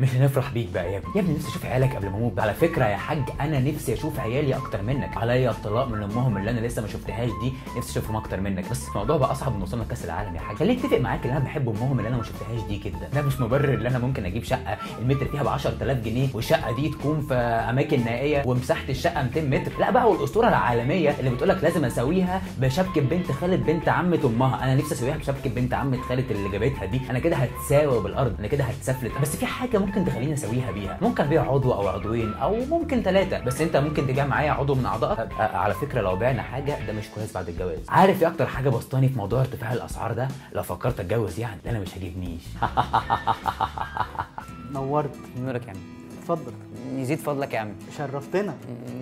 مش هنفرح بيك بقى يا ابني يا ابني نفسي اشوف عيالك قبل ما اموت على فكره يا حاج انا نفسي اشوف عيالي اكتر منك عليا الطلاق من امهم اللي انا لسه ما شفتهاش دي نفسي اشوفهم اكتر منك بس الموضوع بقى اصعب من وصلنا كاس العالم يا حاج خليني اتفق معاك ان انا بحب امهم اللي انا ما شفتهاش دي جدا ده مش مبرر ان انا ممكن اجيب شقه المتر فيها ب 10000 جنيه والشقه دي تكون في اماكن نائيه ومساحه الشقه 200 متر لا بقى والاسطوره العالميه اللي بتقول لك لازم اسويها بشبكه بنت خاله بنت عمه امها انا نفسي اسويها بشبكه بنت عمه خاله اللي جابتها دي انا كده هتساوي بالارض انا كده هتسفلت بس في حاجه ممكن تخليني اسويها بيها ممكن ابيع عضو او عضوين او ممكن ثلاثه بس انت ممكن تبيع معايا عضو من اعضائك أه، على فكره لو بعنا حاجه ده مش كويس بعد الجواز عارف ايه اكتر حاجه بسطاني في موضوع ارتفاع الاسعار ده لو فكرت اتجوز يعني ده انا مش هجيبنيش نورت نورك يا عم اتفضل يزيد فضلك يا عم شرفتنا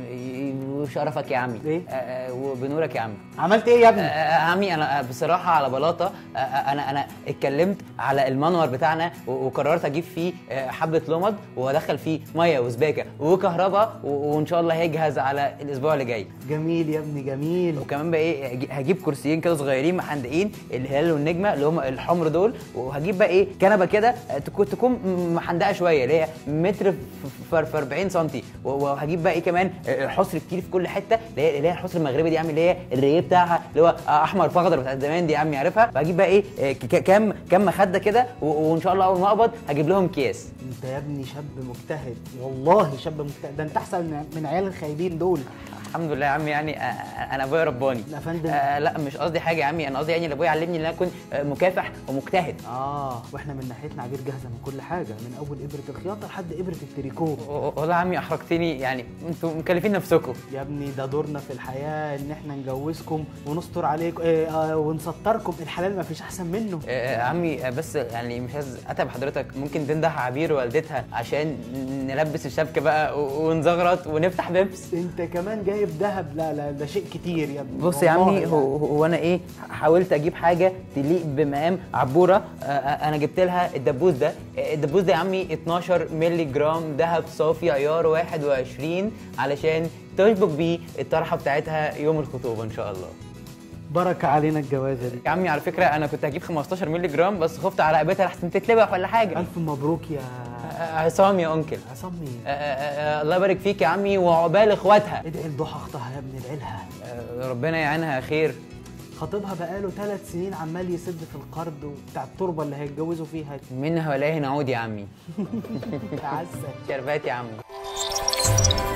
وشرفك يا عمي إيه؟ آه، آه، وبنورك يا عم عملت ايه يا ابني آه، عمي انا بصراحه على بلاطه آه، آه، انا انا اتكلمت على المنور بتاعنا و- وقررت اجيب فيه آه، حبه لمض وادخل فيه ميه وسباكه وكهرباء و- وان شاء الله هيجهز على الاسبوع اللي جاي جميل يا ابني جميل وكمان بقى ايه هجي- هجيب كرسيين كده صغيرين محندقين الهلال والنجمه اللي هم الحمر دول وهجيب بقى ايه كنبه كده آه، تكون تكون محندقه شويه اللي هي متر في في 40 سم وهجيب بقى ايه كمان آه، حصر كتير في كل حته اللي هي اللي هي الحصر المغربي دي يا عم اللي هي الريه بتاعها اللي هو آه، احمر في اخضر بتاعت زمان دي يا عمي عارفها فهجيب بقى ايه آه، ك- ك- كام كام مخده كده و- وان شاء الله اول ما اقبض هجيب لهم اكياس انت يا ابني شاب مجتهد والله شاب مجتهد ده انت احسن من- من عيال الخايبين دول الحمد لله يا عمي يعني آه، انا ابويا رباني لا يا فندم. آه لا مش قصدي حاجه يا عمي انا قصدي يعني اللي ابويا علمني ان انا اكون آه، مكافح ومجتهد اه واحنا من ناحيتنا عبير جاهزه من كل حاجه من اول ابره الخياطه لحد ابره التريكو و- والله يا عمي احرجتني يعني انتوا مكلفين نفسكم يا ابني ده دورنا في الحياه ان احنا نجوزكم ونستر عليكم إيه آه ونسطركم الحلال ما فيش احسن منه آه، عمي آه، بس يعني مش عايز اتعب حضرتك ممكن تنده عبير والدتها عشان نلبس الشبكه بقى و- ونزغرط ونفتح بيبس انت كمان جايب ذهب لا لا ده شيء كتير يا ابني بص يا والله عمي يعني. هو, هو انا ايه حاولت اجيب حاجه تليق بمقام عبوره آه، آه، انا جبت لها الدبوس ده آه، الدبوس ده يا عمي 12 مللي جرام ذهب صافي عيار 21 علشان تشبك بيه الطرحه بتاعتها يوم الخطوبه ان شاء الله بركه علينا الجوازه دي يا عمي على فكره انا كنت هجيب 15 مللي جرام بس خفت على رقبتها لحسن تتلبح ولا حاجه الف مبروك يا آه، عصام يا انكل عصام مين آه، آه، آه، الله يبارك فيك يا عمي وعقبال اخواتها ادعي لضحى اختها يا ابني ادعي لها آه، ربنا يعينها خير خطيبها بقاله ثلاث سنين عمال يسد في القرض بتاع التربه اللي هيتجوزوا فيها منها ولاهي نعود يا عمي تعسل شربات يا عمي